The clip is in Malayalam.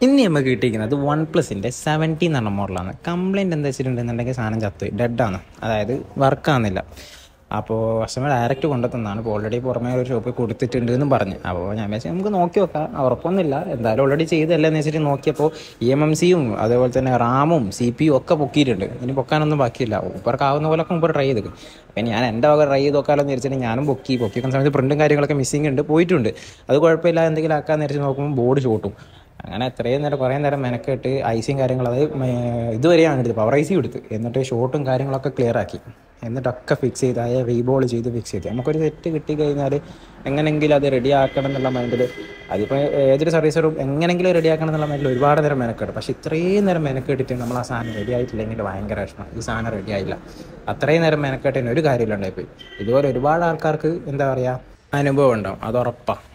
ഇന്ന് നമുക്ക് കിട്ടിയിരിക്കുന്നത് വൺ പ്ലസിൻ്റെ സെവൻറ്റി എന്ന് പറഞ്ഞ മോഡലാണ് കംപ്ലൈൻറ്റ് എന്താ വെച്ചിട്ടുണ്ടെന്നുണ്ടെങ്കിൽ സാധനം ചത്ത് ഡെഡാണ് അതായത് വർക്കാകുന്നില്ല അപ്പോൾ കസ്റ്റമർ ഡയറക്റ്റ് കൊണ്ടുത്തന്നാണ് ഇപ്പോൾ ഓൾറെഡി പുറമേ ഒരു ഷോപ്പിൽ കൊടുത്തിട്ടുണ്ട് എന്ന് പറഞ്ഞു അപ്പോൾ ഞാൻ വിചാരിച്ചു നമുക്ക് നോക്കി നോക്കാം ഉറപ്പൊന്നുമില്ല എന്തായാലും ഓൾറെഡി ചെയ്തല്ലേ എന്ന് വെച്ചിട്ട് നോക്കിയപ്പോൾ ഇ എം എം സിയും അതേപോലെ തന്നെ റാമും സി പി യു ഒക്കെ പൊക്കിയിട്ടുണ്ട് ഇനി പൊക്കാനൊന്നും ബാക്കിയില്ല ഊപ്പർക്കാവുന്ന പോലൊക്കെ മുമ്പ് ട്രൈ ചെയ്തു അപ്പം ഞാൻ എൻ്റെ വക ട്രൈ ചെയ്ത് നോക്കാമല്ലോ എന്ന് വിചാരിച്ചിട്ട് ഞാനും പൊക്കി പൊക്കി വെക്കുന്ന സമയത്ത് പ്രിൻറ്റും കാര്യങ്ങളൊക്കെ മിസ്സിംഗ് ഉണ്ട് പോയിട്ടുണ്ട് അത് കുഴപ്പമില്ല എന്തെങ്കിലും ആക്കാന്ന് വിചാരിച്ച് നോക്കുമ്പോൾ ബോർഡ് ഷോട്ടും അങ്ങനെ എത്രയും നേരം കുറേ നേരം മെനക്കെട്ട് ഐസിങ് കാര്യങ്ങൾ അത് ഇതുവരെയാണ് എടുത്തത് പവർ ഐസി എടുത്ത് എന്നിട്ട് ഷോട്ടും കാര്യങ്ങളൊക്കെ ക്ലിയർ ആക്കി എന്നിട്ടൊക്കെ ഫിക്സ് ചെയ്ത് അതായത് റീബോൾ ചെയ്ത് ഫിക്സ് ചെയ്ത് നമുക്കൊരു സെറ്റ് കിട്ടി കഴിഞ്ഞാൽ എങ്ങനെയെങ്കിലും അത് റെഡി ആക്കണം എന്നുള്ള മൈൻഡിൽ അതിപ്പോൾ ഏതൊരു സർവീസറും എങ്ങനെയെങ്കിലും റെഡി ആക്കണം എന്നുള്ള മൈൻഡിൽ ഒരുപാട് നേരം മെനക്കെട്ട് പക്ഷേ ഇത്രയും നേരം മെനക്കെട്ടിട്ട് നമ്മൾ ആ സാധനം റെഡി ആയിട്ടില്ലെങ്കിൽ ഭയങ്കര വിഷമം ഈ സാധനം റെഡി ആയില്ല അത്രയും നേരം മെനക്കെട്ടിന് ഒരു കാര്യമില്ല ഉണ്ടായിപ്പോയി ഇതുപോലെ ഒരുപാട് ആൾക്കാർക്ക് എന്താ പറയുക അനുഭവം ഉണ്ടാവും അത് ഉറപ്പാണ്